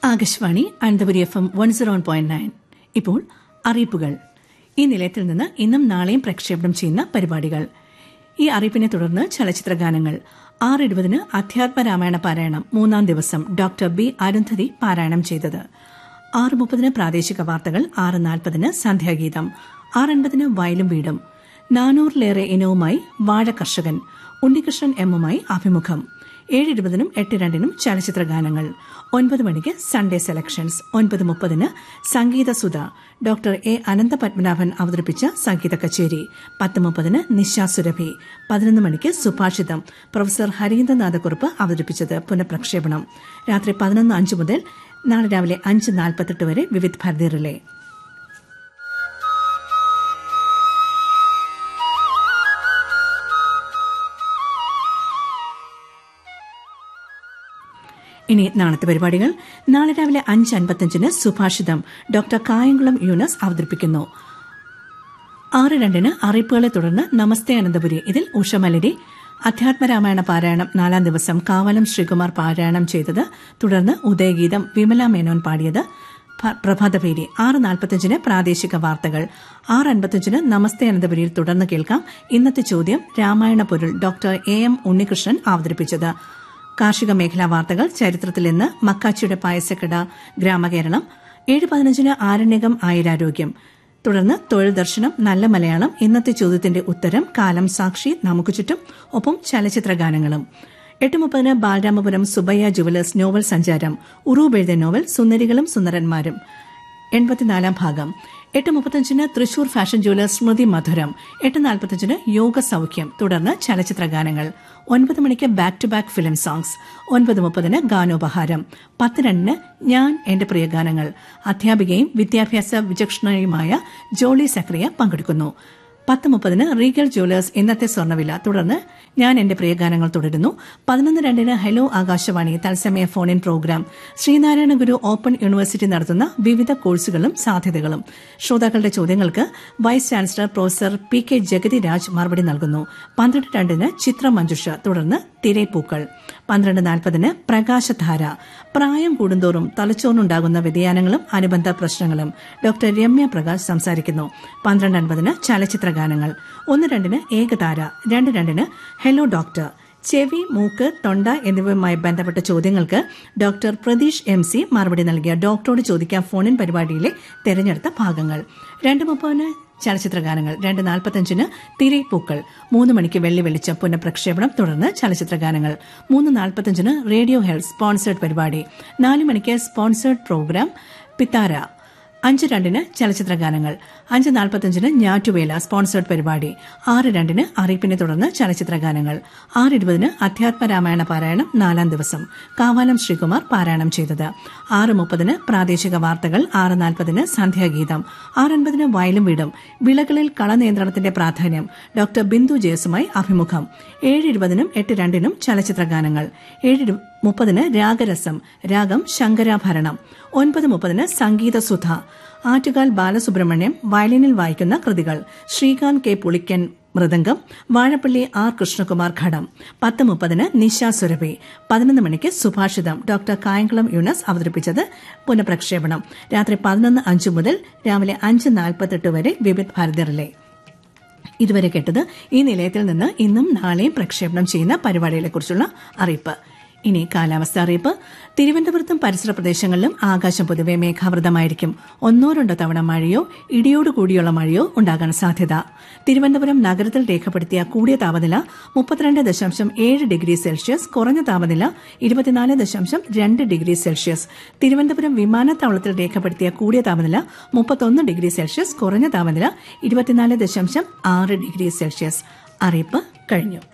Akashvani Ananthapuri F M one zero point nine ഇപ്പോൾ അറിയിപ്പുകൾ ഈ നിലയത്തിൽ നിന്ന് ഇന്നും നാളെയും പ്രക്ഷേപണം ചെയ്യുന്ന പരിപാടികൾ ഈ അറിയിപ്പിനെ തുടർന്ന് ചലച്ചിത്ര ഗാനങ്ങൾ ആറ് ഇരുപതിന് അധ്യാത്മ രാമായണ പാരായണം മൂന്നാം ദിവസം ഡോക്ടർ ബി അരുന്ധതി പാരായണം ചെയ്തത് ആറ് മുപ്പതിന് പ്രാദേശിക വാർത്തകൾ ആറ് നാൽപ്പതിന് സന്ധ്യാഗീതം ആറ് അൻപതിന് വയലും വീടും നാനൂറിലേറെ ഇനവുമായി വാഴ കർഷകൻ ഉണ്ണികൃഷ്ണൻ എമ്മുമായി അഭിമുഖം ഏഴ് ഇരുപതിനും എട്ട് രണ്ടിനും ചലച്ചിത്ര ഗാനങ്ങൾ ഒൻപത് മണിക്ക് സൺഡേ സെലക്ഷൻസ് ഒൻപത് മുപ്പതിന് സംഗീത സുധ ഡോക്ടർ എ അനന്ത പത്മനാഭൻ അവതരിപ്പിച്ച സംഗീത കച്ചേരി പത്ത് മുപ്പതിന് നിശ സുരഭി പതിനൊന്ന് മണിക്ക് സുഭാഷിതം പ്രൊഫസർ ഹരീന്ദ്രനാഥക്കുറുപ്പ് അവതരിപ്പിച്ചത് പുനഃപ്രക്ഷേപണം രാത്രി പതിനൊന്ന് അഞ്ച് മുതൽ നാളെ രാവിലെ അഞ്ച് നാൽപ്പത്തെട്ട് വരെ വിവിധ് ഭാരതി റിലേ ഇനി നാളത്തെ പരിപാടികൾ നാളെ രാവിലെ അഞ്ച് അൻപത്തഞ്ചിന് സുഭാഷിതം ഡോക്ടർ കായംകുളം യൂനസ് അവതരിപ്പിക്കുന്നു ആറ് രണ്ടിന് അറിയിപ്പുകളെ തുടർന്ന് നമസ്തേ അനന്തപുരി ഇതിൽ ഉഷമലരി അധ്യാത്മരാമായണ പാരായണം നാലാം ദിവസം കാവലം ശ്രീകുമാർ പാരായണം ചെയ്തത് തുടർന്ന് ഉദയഗീതം വിമല മേനോൻ പാടിയത് പ്രഭാതപേരി ആറ് നാൽപ്പത്തഞ്ചിന് പ്രാദേശിക വാർത്തകൾ ആറ് അൻപത്തഞ്ചിന് നമസ്തേ അനന്തപുരിയിൽ തുടർന്ന് കേൾക്കാം ഇന്നത്തെ ചോദ്യം രാമായണ പൊരുൾ ഡോക്ടർ എ എം ഉണ്ണികൃഷ്ണൻ അവതരിപ്പിച്ചത് കാർഷിക മേഖലാ വാർത്തകൾ ചരിത്രത്തിൽ ഇന്ന് മക്കാച്ചിയുടെ പായസക്കട ഗ്രാമകേരളം ഏഴ് പതിനഞ്ചിന് ആരണ്യകം ആയുരാരോഗ്യം തുടർന്ന് തൊഴിൽ ദർശനം നല്ല മലയാളം ഇന്നത്തെ ചോദ്യത്തിന്റെ ഉത്തരം കാലം സാക്ഷി നമുക്ക് ചുറ്റും ഒപ്പം ചലച്ചിത്ര ഗാനങ്ങളും എട്ട് മുപ്പതിന് ബാലരാമപുരം സുബയ്യ ജുവലേഴ്സ് നോവൽ സഞ്ചാരം ഉറൂബ് എഴുതിയ നോവൽ സുന്ദരികളും സുന്ദരന്മാരും എൺപത്തിനാലാം ഭാഗം എട്ട് മുപ്പത്തഞ്ചിന് തൃശൂർ ഫാഷൻ ജുവലേഴ്സ് സ്മൃതി മധുരം എട്ട് നാൽപ്പത്തഞ്ചിന് യോഗ സൌഖ്യം തുടർന്ന് ചലച്ചിത്ര ഗാനങ്ങൾ ഒൻപത് മണിക്ക് back to back film songs ഒൻപത് മുപ്പതിന് ഗാനോപഹാരം പത്ത് രണ്ടിന് ഞാൻ എന്റെ പ്രിയ ഗാനങ്ങൾ അധ്യാപികയും വിദ്യാഭ്യാസ വിചക്ഷണയുമായ ജോളി സക്രിയ പങ്കെടുക്കുന്നു പത്ത് മുപ്പതിന് റീഗൽ ജ്വല്ലേഴ്സ് ഇന്നത്തെ സ്വർണ്ണവില തുടർന്ന് ഞാൻ എന്റെ പ്രിയ ഗാനങ്ങൾ തുടരുന്നു പതിനൊന്ന് രണ്ടിന് ഹലോ ആകാശവാണി തത്സമയ phone in programme Sreenarayana Guru open university നടത്തുന്ന വിവിധ കോഴ്സുകളും സാധ്യതകളും ശ്രോതാക്കളുടെ ചോദ്യങ്ങൾക്ക് vice chancellor professor P K Jagathi Raj മറുപടി നൽകുന്നു പന്ത്രണ്ട് രണ്ടിന് ചിത്ര മഞ്ജുഷ തുടർന്ന് തിരേപ്പൂക്കൾ പന്ത്രണ്ട് നാൽപ്പതിന് പ്രകാശധാര പ്രായം കൂടുന്തോറും തലച്ചോറിനുണ്ടാകുന്ന വ്യതിയാനങ്ങളും അനുബന്ധ പ്രശ്നങ്ങളും ഡോക്ടർ രമ്യ പ്രകാശ് സംസാരിക്കുന്നു പന്ത്രണ്ട് അൻപതിന് ചലച്ചിത്ര ഗാനങ്ങൾ ഒന്ന് രണ്ടിന് ഏകതാര രണ്ട് രണ്ടിന് ഹെലോ ഡോക്ടർ ചെവി മൂക്ക് തൊണ്ട എന്നിവയുമായി ബന്ധപ്പെട്ട ചോദ്യങ്ങൾക്ക് ഡോക്ടർ പ്രതീഷ് എം സി മറുപടി നൽകിയ ഡോക്ടറോട് ചോദിക്കാൻ ഫോണിൻ പരിപാടിയിലെ തെരഞ്ഞെടുത്ത ഭാഗങ്ങൾ രണ്ട് മുപ്പതിന് ചലച്ചിത്ര ഗാനങ്ങൾ രണ്ട് നാൽപ്പത്തഞ്ചിന് തിരൈപ്പൂക്കൾ മൂന്ന് മണിക്ക് വെള്ളി വെളിച്ചം പുനഃപ്രക്ഷേപണം തുടർന്ന് ചലച്ചിത്ര ഗാനങ്ങൾ മൂന്ന് നാൽപ്പത്തഞ്ചിന് റേഡിയോ ഹെൽത്ത് സ്പോൺസേഡ് പരിപാടി നാല് മണിക്ക് സ്പോൺസേഡ് പ്രോഗ്രാം പിത്താര അഞ്ച് രണ്ടിന് ചലച്ചിത്ര ഗാനങ്ങൾ അഞ്ച് നാൽപ്പത്തഞ്ചിന് ഞാറ്റുവേല സ്പോൺസേഡ് പരിപാടി ആറ് രണ്ടിന് അറിയിപ്പിനെ തുടർന്ന് ചലച്ചിത്ര ഗാനങ്ങൾ ആറ് ഇരുപതിന് അധ്യാത്മ രാമായണ പാരായണം നാലാം ദിവസം കാവാലം ശ്രീകുമാർ പാരായണം ചെയ്തത് ആറ് മുപ്പതിന് പ്രാദേശിക വാർത്തകൾ ആറ് നാൽപ്പതിന് സന്ധ്യാഗീതം ആറ് അൻപതിന് വയലും വീടും വിളകളിൽ കളനിയന്ത്രണത്തിന്റെ പ്രാധാന്യം ഡോക്ടർ ബിന്ദു ജേസുമായി അഭിമുഖം ഏഴ് ഇരുപതിനും എട്ട് രണ്ടിനും ചലച്ചിത്ര ഗാനങ്ങൾ ഏഴ് മുപ്പതിന് രാഗരസം രാഗം ശങ്കരാഭരണം ഒൻപത് മുപ്പതിന് സംഗീത സുധ ആറ്റുകാൽ ബാലസുബ്രഹ്മണ്യം വയലിനിൽ വായിക്കുന്ന കൃതികൾ ശ്രീകാന്ത് കെ പുളിക്കൻ മൃദംഗം വാഴപ്പള്ളി ആർ കൃഷ്ണകുമാർ ഘടം പത്ത് മുപ്പതിന് നിശ സുരഭി പതിനൊന്ന് മണിക്ക് സുഭാഷിതം ഡോക്ടർ കായംകുളം യൂണസ് അവതരിപ്പിച്ചത് പുനഃപ്രക്ഷേപണം രാത്രി പതിനൊന്ന് അഞ്ച് മുതൽ രാവിലെ അഞ്ച് നാൽപ്പത്തെട്ട് വരെ വിവിധ് ഭാരതി റിലേ ഇതുവരെ കേട്ടത് ഈ നിലയത്തിൽ നിന്ന് ഇന്നും നാളെയും പ്രക്ഷേപണം ചെയ്യുന്ന പരിപാടികളെക്കുറിച്ചുള്ള അറിയിപ്പ് ഇനി കാലാവസ്ഥ അറിയിപ്പ് തിരുവനന്തപുരത്തും പരിസര പ്രദേശങ്ങളിലും ആകാശം പൊതുവെ മേഘാവൃതമായിരിക്കും ഒന്നോ രണ്ടോ തവണ മഴയോ ഇടിയോടുകൂടിയുള്ള മഴയോ ഉണ്ടാകാൻ സാധ്യത തിരുവനന്തപുരം നഗരത്തിൽ രേഖപ്പെടുത്തിയ കൂടിയ താപനില മുപ്പത്തിരണ്ട് ദശാംശം ഏഴ് ഡിഗ്രി സെൽഷ്യസ് കുറഞ്ഞ താപനില ഇരുപത്തിനാല് ദശാംശം രണ്ട് ഡിഗ്രി സെൽഷ്യസ് തിരുവനന്തപുരം വിമാനത്താവളത്തിൽ രേഖപ്പെടുത്തിയ കൂടിയ താപനില മുപ്പത്തൊന്ന് ഡിഗ്രി സെൽഷ്യസ് കുറഞ്ഞ താപനില ഇരുപത്തിനാല് ദശാംശം ആറ് ഡിഗ്രി സെൽഷ്യസ് അറിയിപ്പ് കഴിഞ്ഞു